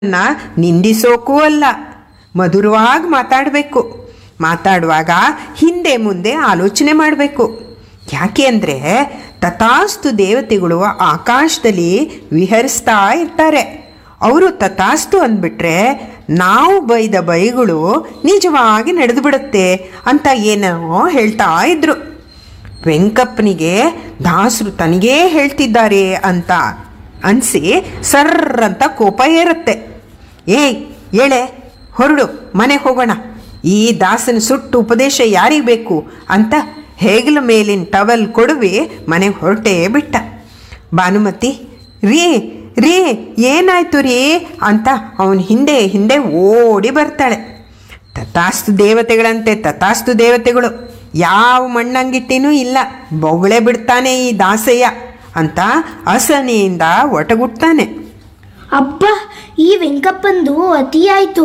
ನ ನಿಂದಿಸೋಕೂ ಅಲ್ಲ ಮಧುರವಾಗಿ ಮಾತಾಡಬೇಕು ಮಾತಾಡುವಾಗ ಹಿಂದೆ ಮುಂದೆ ಆಲೋಚನೆ ಮಾಡಬೇಕು ಯಾಕೆ ಅಂದರೆ ತಥಾಸ್ತು ದೇವತೆಗಳು ಆಕಾಶದಲ್ಲಿ ವಿಹರಿಸ್ತಾ ಇರ್ತಾರೆ ಅವರು ತಥಾಸ್ತು ಅಂದ್ಬಿಟ್ರೆ ನಾವು ಬೈದ ಬೈಗಳು ನಿಜವಾಗಿ ನಡೆದು ಬಿಡುತ್ತೆ ಅಂತ ಏನೋ ಹೇಳ್ತಾ ಇದ್ರು ವೆಂಕಪ್ಪನಿಗೆ ದಾಸರು ತನಗೇ ಹೇಳ್ತಿದ್ದಾರೆ ಅಂತ ಅನಿಸಿ ಸರ್ರಂತ ಕೋಪ ಏರುತ್ತೆ ಏಯ್ ಏಳೆ ಹೊರಡು ಮನೆಗೆ ಹೋಗೋಣ ಈ ದಾಸನ ಸುಟ್ಟು ಉಪದೇಶ ಯಾರಿಗೆ ಬೇಕು ಅಂತ ಹೆಗಲ ಮೇಲಿನ ಟವಲ್ ಕೊಡುವಿ ಮನೆಗೆ ಹೊರಟೇ ಬಿಟ್ಟ ಭಾನುಮತಿ ರೀ ರೀ ಏನಾಯ್ತು ರೀ ಅಂತ ಅವನ ಹಿಂದೆ ಹಿಂದೆ ಓಡಿ ಬರ್ತಾಳೆ ತಥಾಸ್ತು ದೇವತೆಗಳಂತೆ ತಥಾಸ್ತು ದೇವತೆಗಳು ಯಾವ ಮಣ್ಣಂಗಿಟ್ಟಿನೂ ಇಲ್ಲ ಬೊಗಳೆ ಬಿಡ್ತಾನೆ ಈ ದಾಸಯ್ಯ ಅಂತ ಅಸನಿಯಿಂದ ಒಟಗುಟ್ತಾನೆ ಅಬ್ಬ ಈ ವೆಂಕಪ್ಪಂದು ಅತಿಯಾಯ್ತು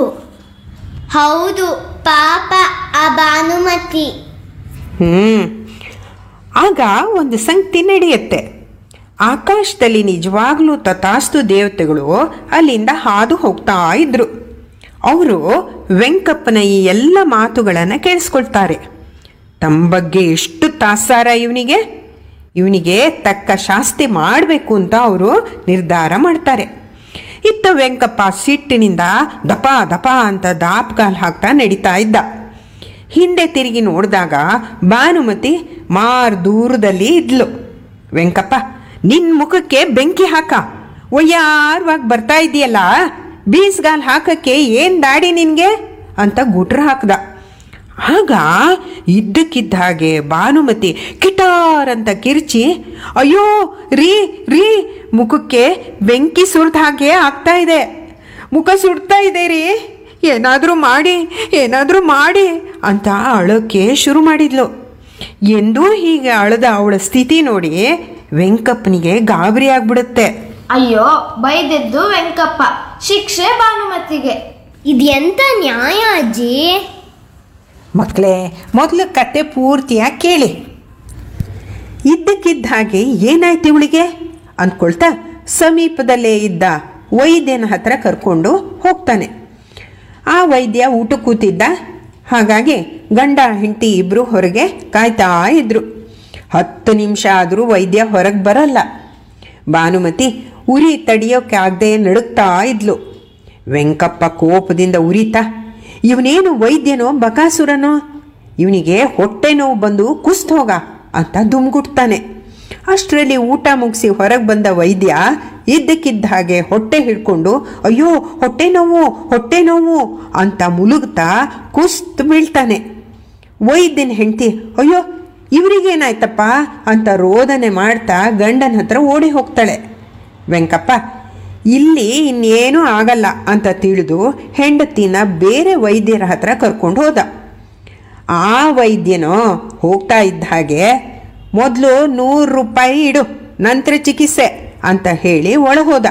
ಹೌದು ಪಾಪ ಆ ಭಾನುಮತಿ ಹ್ಞೂ ಆಗ ಒಂದು ಸಂಗತಿ ನಡೆಯುತ್ತೆ ಆಕಾಶದಲ್ಲಿ ನಿಜವಾಗ್ಲೂ ತಥಾಸ್ತು ದೇವತೆಗಳು ಅಲ್ಲಿಂದ ಹಾದು ಹೋಗ್ತಾ ಇದ್ರು ಅವರು ವೆಂಕಪ್ಪನ ಈ ಎಲ್ಲ ಮಾತುಗಳನ್ನು ಕೇಳಿಸ್ಕೊಳ್ತಾರೆ ತಮ್ಮ ಬಗ್ಗೆ ಎಷ್ಟು ತಾತ್ಸಾರ ಇವನಿಗೆ ಇವನಿಗೆ ತಕ್ಕ ಶಾಸ್ತಿ ಮಾಡಬೇಕು ಅಂತ ಅವರು ನಿರ್ಧಾರ ಮಾಡ್ತಾರೆ ಇತ್ತ ವೆಂಕಪ್ಪ ಸಿಟ್ಟಿನಿಂದ ದಪ ದಪ ಅಂತ ದಾಪ್ಗಾಲ್ ಹಾಕ್ತಾ ನಡೀತಾ ಇದ್ದ ಹಿಂದೆ ತಿರುಗಿ ನೋಡಿದಾಗ ಭಾನುಮತಿ ಮಾರ್ ದೂರದಲ್ಲಿ ಇದ್ಲು ವೆಂಕಪ್ಪ ನಿನ್ನ ಮುಖಕ್ಕೆ ಬೆಂಕಿ ಹಾಕ ಒಯ್ಯಾರವಾಗಿ ಬರ್ತಾ ಇದೆಯಲ್ಲ ಬೀಸ್ಗಾಲ್ ಹಾಕಕ್ಕೆ ಏನು ದಾಡಿ ನಿನಗೆ ಅಂತ ಗುಟ್ರ ಹಾಕ್ದ ಆಗ ಇದ್ದಕ್ಕಿದ್ದ ಹಾಗೆ ಭಾನುಮತಿ ಕಿಟಾರ್ ಅಂತ ಕಿರ್ಚಿ ಅಯ್ಯೋ ರೀ ರೀ ಮುಖಕ್ಕೆ ಬೆಂಕಿ ಸುರಿದ ಹಾಗೆ ಆಗ್ತಾ ಇದೆ ಮುಖ ಸುಡ್ತಾ ಇದೆ ರೀ ಏನಾದರೂ ಮಾಡಿ ಏನಾದರೂ ಮಾಡಿ ಅಂತ ಅಳೋಕ್ಕೆ ಶುರು ಮಾಡಿದ್ಲು ಎಂದೂ ಹೀಗೆ ಅಳದ ಅವಳ ಸ್ಥಿತಿ ನೋಡಿ ವೆಂಕಪ್ಪನಿಗೆ ಗಾಬರಿ ಆಗ್ಬಿಡುತ್ತೆ ಅಯ್ಯೋ ಬೈದೆದ್ದು ವೆಂಕಪ್ಪ ಶಿಕ್ಷೆ ಭಾನುಮತಿಗೆ ಇದೆಂತ ನ್ಯಾಯ ಅಜ್ಜಿ ಮಕ್ಕಳೇ ಮೊದಲು ಕತೆ ಪೂರ್ತಿಯಾಗಿ ಕೇಳಿ ಇದ್ದಕ್ಕಿದ್ದ ಹಾಗೆ ಏನಾಯ್ತು ಇವಳಿಗೆ ಅಂದ್ಕೊಳ್ತಾ ಸಮೀಪದಲ್ಲೇ ಇದ್ದ ವೈದ್ಯನ ಹತ್ರ ಕರ್ಕೊಂಡು ಹೋಗ್ತಾನೆ ಆ ವೈದ್ಯ ಊಟಕ್ಕೆ ಕೂತಿದ್ದ ಹಾಗಾಗಿ ಗಂಡ ಹೆಂಡತಿ ಇಬ್ಬರು ಹೊರಗೆ ಕಾಯ್ತಾ ಇದ್ರು ಹತ್ತು ನಿಮಿಷ ಆದರೂ ವೈದ್ಯ ಹೊರಗೆ ಬರಲ್ಲ ಭಾನುಮತಿ ಉರಿ ತಡಿಯೋಕೆ ಆಗದೆ ನಡುಕ್ತಾ ಇದ್ಲು ವೆಂಕಪ್ಪ ಕೋಪದಿಂದ ಉರಿತಾ ಇವನೇನು ವೈದ್ಯನೋ ಬಕಾಸುರನೋ ಇವನಿಗೆ ಹೊಟ್ಟೆ ನೋವು ಬಂದು ಕುಸ್ತ್ ಹೋಗ ಅಂತ ದುಮ್ಗುಟ್ತಾನೆ ಅಷ್ಟರಲ್ಲಿ ಊಟ ಮುಗಿಸಿ ಹೊರಗೆ ಬಂದ ವೈದ್ಯ ಇದ್ದಕ್ಕಿದ್ದ ಹಾಗೆ ಹೊಟ್ಟೆ ಹಿಡ್ಕೊಂಡು ಅಯ್ಯೋ ಹೊಟ್ಟೆ ನೋವು ಹೊಟ್ಟೆ ನೋವು ಅಂತ ಮುಳುಗ್ತಾ ಕುಸ್ತ್ ಬೀಳ್ತಾನೆ ವೈದ್ಯನ ಹೆಂಡತಿ ಅಯ್ಯೋ ಇವರಿಗೇನಾಯ್ತಪ್ಪ ಅಂತ ರೋದನೆ ಮಾಡ್ತಾ ಗಂಡನ ಹತ್ರ ಓಡಿ ಹೋಗ್ತಾಳೆ ವೆಂಕಪ್ಪ ಇಲ್ಲಿ ಇನ್ನೇನೂ ಆಗಲ್ಲ ಅಂತ ತಿಳಿದು ಹೆಂಡತಿನ ಬೇರೆ ವೈದ್ಯರ ಹತ್ರ ಕರ್ಕೊಂಡು ಹೋದ ಆ ವೈದ್ಯನೋ ಹೋಗ್ತಾ ಇದ್ದ ಹಾಗೆ ಮೊದಲು ನೂರು ರೂಪಾಯಿ ಇಡು ನಂತರ ಚಿಕಿತ್ಸೆ ಅಂತ ಹೇಳಿ ಒಳಗೋದ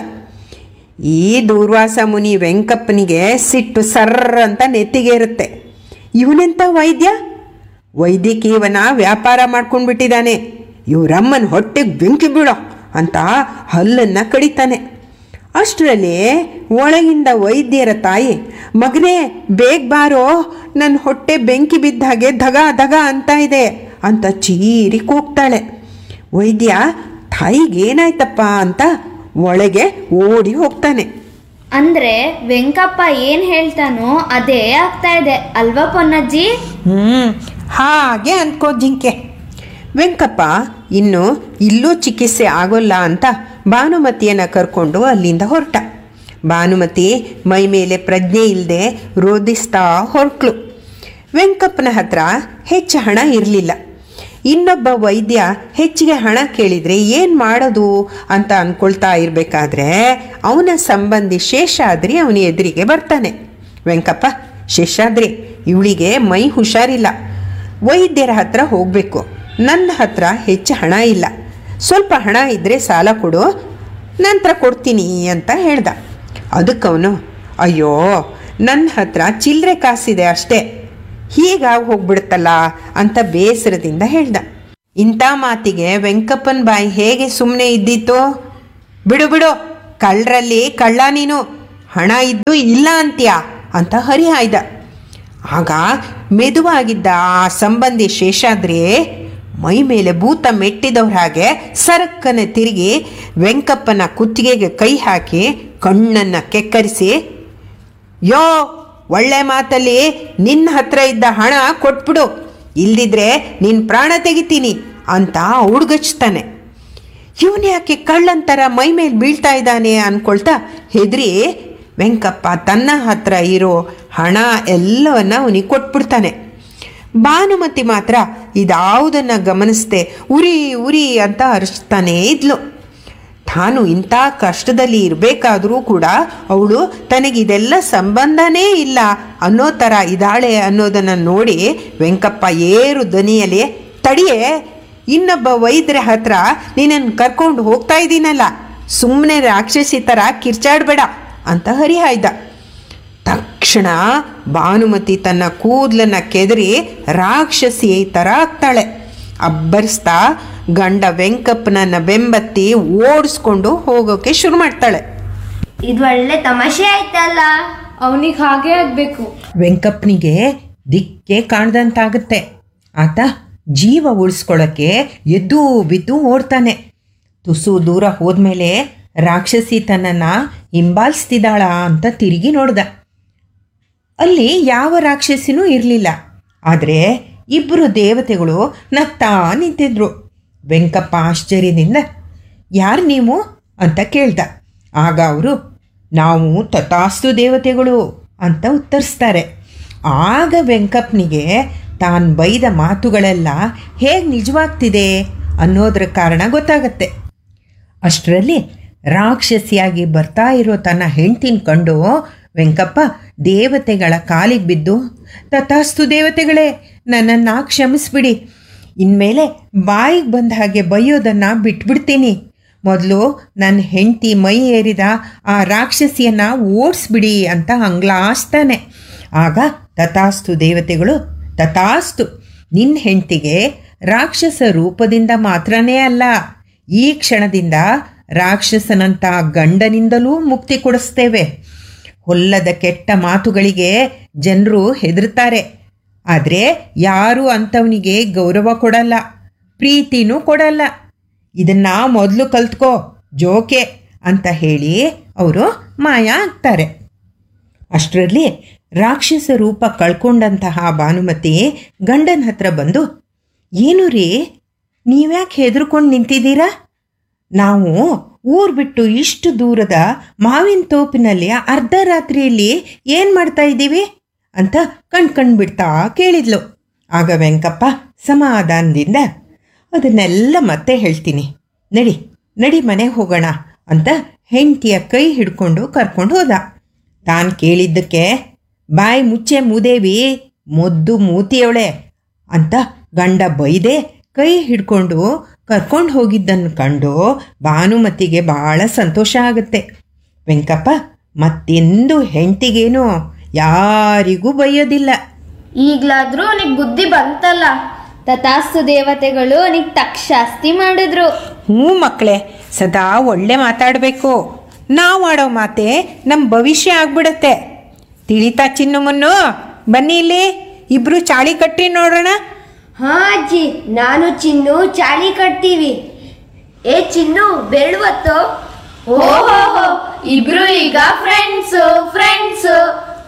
ಈ ದೂರ್ವಾಸ ಮುನಿ ವೆಂಕಪ್ಪನಿಗೆ ಸಿಟ್ಟು ಸರ್ರ ಅಂತ ನೆತ್ತಿಗೇರುತ್ತೆ ಇವನೆಂಥ ವೈದ್ಯ ವೈದ್ಯಕೀಯವನ ವ್ಯಾಪಾರ ಮಾಡ್ಕೊಂಡ್ಬಿಟ್ಟಿದ್ದಾನೆ ಇವರಮ್ಮನ ಹೊಟ್ಟೆಗೆ ಬೆಂಕಿ ಬೀಳೋ ಅಂತ ಹಲ್ಲನ್ನು ಕಡಿತಾನೆ ಅಷ್ಟರಲ್ಲಿ ಒಳಗಿಂದ ವೈದ್ಯರ ತಾಯಿ ಮಗನೇ ಬೇಗ ಬಾರೋ ನನ್ನ ಹೊಟ್ಟೆ ಬೆಂಕಿ ಬಿದ್ದ ಹಾಗೆ ಧಗ ಧಗ ಅಂತ ಇದೆ ಅಂತ ಚೀರಿ ಕೂಗ್ತಾಳೆ ವೈದ್ಯ ತಾಯಿಗೆ ಏನಾಯ್ತಪ್ಪ ಅಂತ ಒಳಗೆ ಓಡಿ ಹೋಗ್ತಾನೆ ಅಂದ್ರೆ ವೆಂಕಪ್ಪ ಏನ್ ಹೇಳ್ತಾನೋ ಅದೇ ಆಗ್ತಾ ಇದೆ ಅಲ್ವಾ ಪೊನ್ನಜ್ಜಿ ಹ್ಞೂ ಹಾಗೆ ಅಂದ್ಕೋ ಜಿಂಕೆ ವೆಂಕಪ್ಪ ಇನ್ನು ಇಲ್ಲೂ ಚಿಕಿತ್ಸೆ ಆಗೋಲ್ಲ ಅಂತ ಭಾನುಮತಿಯನ್ನು ಕರ್ಕೊಂಡು ಅಲ್ಲಿಂದ ಹೊರಟ ಭಾನುಮತಿ ಮೈ ಮೇಲೆ ಪ್ರಜ್ಞೆ ಇಲ್ಲದೆ ರೋಧಿಸ್ತಾ ಹೊರಟ್ಲು ವೆಂಕಪ್ಪನ ಹತ್ರ ಹೆಚ್ಚು ಹಣ ಇರಲಿಲ್ಲ ಇನ್ನೊಬ್ಬ ವೈದ್ಯ ಹೆಚ್ಚಿಗೆ ಹಣ ಕೇಳಿದರೆ ಏನು ಮಾಡೋದು ಅಂತ ಅಂದ್ಕೊಳ್ತಾ ಇರಬೇಕಾದ್ರೆ ಅವನ ಸಂಬಂಧಿ ಶೇಷಾದ್ರಿ ಅವನ ಎದುರಿಗೆ ಬರ್ತಾನೆ ವೆಂಕಪ್ಪ ಶೇಷಾದ್ರಿ ಇವಳಿಗೆ ಮೈ ಹುಷಾರಿಲ್ಲ ವೈದ್ಯರ ಹತ್ರ ಹೋಗಬೇಕು ನನ್ನ ಹತ್ರ ಹೆಚ್ಚು ಹಣ ಇಲ್ಲ ಸ್ವಲ್ಪ ಹಣ ಇದ್ದರೆ ಸಾಲ ಕೊಡು ನಂತರ ಕೊಡ್ತೀನಿ ಅಂತ ಹೇಳ್ದ ಅದಕ್ಕವನು ಅಯ್ಯೋ ನನ್ನ ಹತ್ರ ಚಿಲ್ಲರೆ ಕಾಸಿದೆ ಅಷ್ಟೇ ಹೀಗಾಗಿ ಹೋಗ್ಬಿಡುತ್ತಲ್ಲ ಅಂತ ಬೇಸರದಿಂದ ಹೇಳ್ದ ಇಂಥ ಮಾತಿಗೆ ವೆಂಕಪ್ಪನ ಬಾಯಿ ಹೇಗೆ ಸುಮ್ಮನೆ ಇದ್ದಿತ್ತು ಬಿಡು ಬಿಡು ಕಳ್ಳರಲ್ಲಿ ಕಳ್ಳ ನೀನು ಹಣ ಇದ್ದು ಇಲ್ಲ ಅಂತ್ಯಾ ಅಂತ ಹರಿಹಾಯ್ದ ಆಗ ಮೆದುವಾಗಿದ್ದ ಆ ಸಂಬಂಧಿ ಶೇಷಾದ್ರಿ ಮೈ ಮೇಲೆ ಭೂತ ಮೆಟ್ಟಿದವ್ರ ಹಾಗೆ ಸರಕ್ಕನೆ ತಿರುಗಿ ವೆಂಕಪ್ಪನ ಕುತ್ತಿಗೆಗೆ ಕೈ ಹಾಕಿ ಕಣ್ಣನ್ನು ಕೆಕ್ಕರಿಸಿ ಯೋ ಒಳ್ಳೆ ಮಾತಲ್ಲಿ ನಿನ್ನ ಹತ್ರ ಇದ್ದ ಹಣ ಕೊಟ್ಬಿಡು ಇಲ್ದಿದ್ರೆ ನಿನ್ನ ಪ್ರಾಣ ತೆಗಿತೀನಿ ಅಂತ ಹುಡುಗಚ್ತಾನೆ ಇವನು ಯಾಕೆ ಕಳ್ಳಂತರ ಮೈ ಮೇಲೆ ಬೀಳ್ತಾ ಇದ್ದಾನೆ ಅನ್ಕೊಳ್ತಾ ಹೆದರಿ ವೆಂಕಪ್ಪ ತನ್ನ ಹತ್ರ ಇರೋ ಹಣ ಎಲ್ಲವನ್ನ ಅವನಿಗೆ ಕೊಟ್ಬಿಡ್ತಾನೆ ಭಾನುಮತಿ ಮಾತ್ರ ಇದಾವುದನ್ನು ಗಮನಿಸದೆ ಉರಿ ಉರಿ ಅಂತ ಅರಿಸ್ತಾನೇ ಇದ್ಲು ತಾನು ಇಂಥ ಕಷ್ಟದಲ್ಲಿ ಇರಬೇಕಾದರೂ ಕೂಡ ಅವಳು ತನಗಿದೆಲ್ಲ ಸಂಬಂಧನೇ ಇಲ್ಲ ಅನ್ನೋ ಥರ ಇದ್ದಾಳೆ ಅನ್ನೋದನ್ನು ನೋಡಿ ವೆಂಕಪ್ಪ ಏರು ದನಿಯಲ್ಲಿ ತಡಿಯೇ ಇನ್ನೊಬ್ಬ ವೈದ್ಯರ ಹತ್ರ ನಿನ್ನನ್ನು ಕರ್ಕೊಂಡು ಹೋಗ್ತಾ ಇದ್ದೀನಲ್ಲ ಸುಮ್ಮನೆ ರಾಕ್ಷಸಿ ಥರ ಕಿರ್ಚಾಡಬೇಡ ಅಂತ ಹರಿಹಾಯ್ದ ತಕ್ಷಣ ಭಾನುಮತಿ ತನ್ನ ಕೂದಲನ್ನ ಕೆದರಿ ರಾಕ್ಷಸಿ ಥರ ಆಗ್ತಾಳೆ ಅಬ್ಬರಿಸ್ತಾ ಗಂಡ ವೆಂಕಪ್ಪನನ್ನ ಬೆಂಬತ್ತಿ ಓಡಿಸ್ಕೊಂಡು ಹೋಗೋಕೆ ಶುರು ಮಾಡ್ತಾಳೆ ಇದು ಒಳ್ಳೆ ತಮಾಷೆ ಆಯ್ತಲ್ಲ ಅವನಿಗೆ ಹಾಗೆ ಆಗಬೇಕು ವೆಂಕಪ್ಪನಿಗೆ ದಿಕ್ಕೆ ಕಾಣ್ದಂತಾಗುತ್ತೆ ಆತ ಜೀವ ಉಳಿಸ್ಕೊಳ್ಳೋಕ್ಕೆ ಎದ್ದು ಬಿದ್ದು ಓಡ್ತಾನೆ ತುಸು ದೂರ ಹೋದ್ಮೇಲೆ ರಾಕ್ಷಸಿ ತನ್ನನ್ನು ಹಿಂಬಾಲಿಸ್ತಿದ್ದಾಳ ಅಂತ ತಿರುಗಿ ನೋಡ್ದ ಅಲ್ಲಿ ಯಾವ ರಾಕ್ಷಸಿನೂ ಇರಲಿಲ್ಲ ಆದರೆ ಇಬ್ಬರು ದೇವತೆಗಳು ನಗ್ತಾ ನಿಂತಿದ್ರು ವೆಂಕಪ್ಪ ಆಶ್ಚರ್ಯದಿಂದ ಯಾರು ನೀವು ಅಂತ ಕೇಳ್ದ ಆಗ ಅವರು ನಾವು ತಥಾಸ್ತು ದೇವತೆಗಳು ಅಂತ ಉತ್ತರಿಸ್ತಾರೆ ಆಗ ವೆಂಕಪ್ಪನಿಗೆ ತಾನು ಬೈದ ಮಾತುಗಳೆಲ್ಲ ಹೇಗೆ ನಿಜವಾಗ್ತಿದೆ ಅನ್ನೋದ್ರ ಕಾರಣ ಗೊತ್ತಾಗತ್ತೆ ಅಷ್ಟರಲ್ಲಿ ರಾಕ್ಷಸಿಯಾಗಿ ಬರ್ತಾ ಇರೋ ತನ್ನ ಹೆಂಡ್ತಿನ ಕಂಡು ವೆಂಕಪ್ಪ ದೇವತೆಗಳ ಕಾಲಿಗೆ ಬಿದ್ದು ತಥಾಸ್ತು ದೇವತೆಗಳೇ ನನ್ನನ್ನು ಕ್ಷಮಿಸ್ಬಿಡಿ ಇನ್ಮೇಲೆ ಬಾಯಿಗೆ ಬಂದ ಹಾಗೆ ಬೈಯೋದನ್ನು ಬಿಟ್ಬಿಡ್ತೀನಿ ಮೊದಲು ನನ್ನ ಹೆಂಡತಿ ಮೈ ಏರಿದ ಆ ರಾಕ್ಷಸಿಯನ್ನು ಓಡಿಸ್ಬಿಡಿ ಅಂತ ಹಂಗ್ಲಾಸ್ತಾನೆ ಆಗ ತಥಾಸ್ತು ದೇವತೆಗಳು ತಥಾಸ್ತು ನಿನ್ನ ಹೆಂಡ್ತಿಗೆ ರಾಕ್ಷಸ ರೂಪದಿಂದ ಮಾತ್ರನೇ ಅಲ್ಲ ಈ ಕ್ಷಣದಿಂದ ರಾಕ್ಷಸನಂಥ ಗಂಡನಿಂದಲೂ ಮುಕ್ತಿ ಕೊಡಿಸ್ತೇವೆ ಹೊಲ್ಲದ ಕೆಟ್ಟ ಮಾತುಗಳಿಗೆ ಜನರು ಹೆದರ್ತಾರೆ ಆದರೆ ಯಾರೂ ಅಂಥವನಿಗೆ ಗೌರವ ಕೊಡಲ್ಲ ಪ್ರೀತಿನೂ ಕೊಡಲ್ಲ ಇದನ್ನ ಮೊದಲು ಕಲ್ತ್ಕೋ ಜೋಕೆ ಅಂತ ಹೇಳಿ ಅವರು ಮಾಯ ಆಗ್ತಾರೆ ಅಷ್ಟರಲ್ಲಿ ರಾಕ್ಷಸ ರೂಪ ಕಳ್ಕೊಂಡಂತಹ ಭಾನುಮತಿ ಗಂಡನ ಹತ್ರ ಬಂದು ಏನು ರೀ ನೀವ್ಯಾಕೆ ಹೆದರ್ಕೊಂಡು ನಿಂತಿದ್ದೀರಾ ನಾವು ಊರು ಬಿಟ್ಟು ಇಷ್ಟು ದೂರದ ಮಾವಿನ ತೋಪಿನಲ್ಲಿ ಅರ್ಧ ರಾತ್ರಿಯಲ್ಲಿ ಏನು ಮಾಡ್ತಾ ಇದ್ದೀವಿ ಅಂತ ಕಣ್ ಕಣ್ಬಿಡ್ತಾ ಕೇಳಿದ್ಲು ಆಗ ವೆಂಕಪ್ಪ ಸಮಾಧಾನದಿಂದ ಅದನ್ನೆಲ್ಲ ಮತ್ತೆ ಹೇಳ್ತೀನಿ ನಡಿ ನಡಿ ಮನೆಗೆ ಹೋಗೋಣ ಅಂತ ಹೆಂಡತಿಯ ಕೈ ಹಿಡ್ಕೊಂಡು ಕರ್ಕೊಂಡು ಹೋದ ತಾನು ಕೇಳಿದ್ದಕ್ಕೆ ಬಾಯಿ ಮುಚ್ಚೆ ಮೂದೇವಿ ಮೊದ್ದು ಮೂತಿಯವಳೆ ಅಂತ ಗಂಡ ಬೈದೆ ಕೈ ಹಿಡ್ಕೊಂಡು ಕರ್ಕೊಂಡು ಹೋಗಿದ್ದನ್ನು ಕಂಡು ಭಾನುಮತಿಗೆ ಭಾಳ ಸಂತೋಷ ಆಗುತ್ತೆ ವೆಂಕಪ್ಪ ಮತ್ತೆಂದು ಹೆಂಡ್ತಿಗೇನು ಯಾರಿಗೂ ಬೈಯೋದಿಲ್ಲ ಈಗ್ಲಾದ್ರೂ ಅವನಿಗೆ ಬುದ್ಧಿ ಬಂತಲ್ಲ ತಥಾಸ್ತು ದೇವತೆಗಳು ನಿಗ್ ತಕ್ಷಾಸ್ತಿ ಮಾಡಿದ್ರು ಹ್ಞೂ ಮಕ್ಕಳೇ ಸದಾ ಒಳ್ಳೆ ಮಾತಾಡಬೇಕು ನಾವು ಆಡೋ ಮಾತೆ ನಮ್ಮ ಭವಿಷ್ಯ ಆಗ್ಬಿಡತ್ತೆ ತಿಳಿತಾ ಚಿನ್ನು ಮುನ್ನು ಬನ್ನಿ ಇಲ್ಲಿ ಇಬ್ರು ಚಾಳಿ ಕಟ್ಟಿ ನೋಡೋಣ ಹಾ ಅಜ್ಜಿ ನಾನು ಚಿನ್ನು ಚಾಳಿ ಕಟ್ತೀವಿ ಏ ಚಿನ್ನು ಬೆರಳುವತ್ತು ಓಹೋ ಇಬ್ರು ಈಗ ಫ್ರೆಂಡ್ಸು ಫ್ರೆಂಡ್ಸು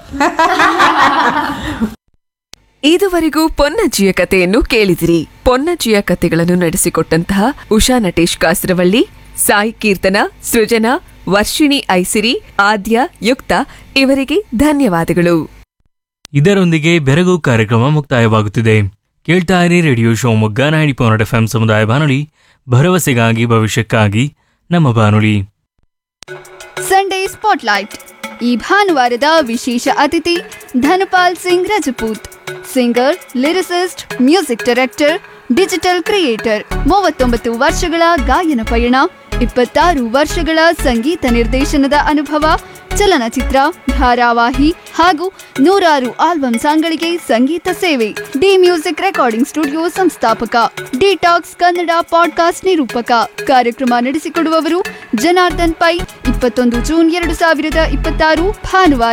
ಇದುವರೆಗೂ ಪೊನ್ನಜ್ಜಿಯ ಕಥೆಯನ್ನು ಕೇಳಿದಿರಿ ಪೊನ್ನಜ್ಜಿಯ ಕಥೆಗಳನ್ನು ನಡೆಸಿಕೊಟ್ಟಂತಹ ಉಷಾ ನಟೇಶ್ ಕಾಸರವಳ್ಳಿ ಸಾಯಿ ಕೀರ್ತನ ಸೃಜನಾ ವರ್ಷಿಣಿ ಐಸಿರಿ ಆದ್ಯ ಯುಕ್ತ ಇವರಿಗೆ ಧನ್ಯವಾದಗಳು ಇದರೊಂದಿಗೆ ಬೆರಗು ಕಾರ್ಯಕ್ರಮ ಮುಕ್ತಾಯವಾಗುತ್ತಿದೆ ಕೇಳ್ತಾ ಇರಿ radio Shivamogga ninety point F ಸಮುದಾಯ ಬಾನುಲಿ ಭರವಸೆಗಾಗಿ ಭವಿಷ್ಯಕ್ಕಾಗಿ ನಮ್ಮ ಬಾನುಲಿ ಸಂಡೇ ಸ್ಪಾಟ್ಲೈಟ್ ಈ ಭಾನುವಾರದ ವಿಶೇಷ ಅತಿಥಿ Dhanpal Singh Rajput singer lyricist music director digital creator ಮೂವತ್ತೊಂಬತ್ತು ವರ್ಷಗಳ ಗಾಯನ ಪಯಣ ಇಪ್ಪತ್ತಾರು ವರ್ಷಗಳ ಸಂಗೀತ ನಿರ್ದೇಶನದ ಅನುಭವ ಚಲನಚಿತ್ರ ಧಾರಾವಾಹಿ ಹಾಗೂ ನೂರಾರು ಆಲ್ಬಮ್ ಸಾಂಗ್ಗಳಿಗೆ ಸಂಗೀತ ಸೇವೆ ಡಿ ಮ್ಯೂಸಿಕ್ ರೆಕಾರ್ಡಿಂಗ್ ಸ್ಟುಡಿಯೋ ಸಂಸ್ಥಾಪಕ ಡಿಟಾಕ್ಸ್ ಕನ್ನಡ ಪಾಡ್ಕಾಸ್ಟ್ ನಿರೂಪಕ ಕಾರ್ಯಕ್ರಮ ನಡೆಸಿಕೊಡುವವರು ಜನಾರ್ದನ್ ಪೈ ಇಪ್ಪತ್ತೊಂದು ಜೂನ್ ಎರಡು ಸಾವಿರದ ಇಪ್ಪತ್ತಾರು ಭಾನುವಾರ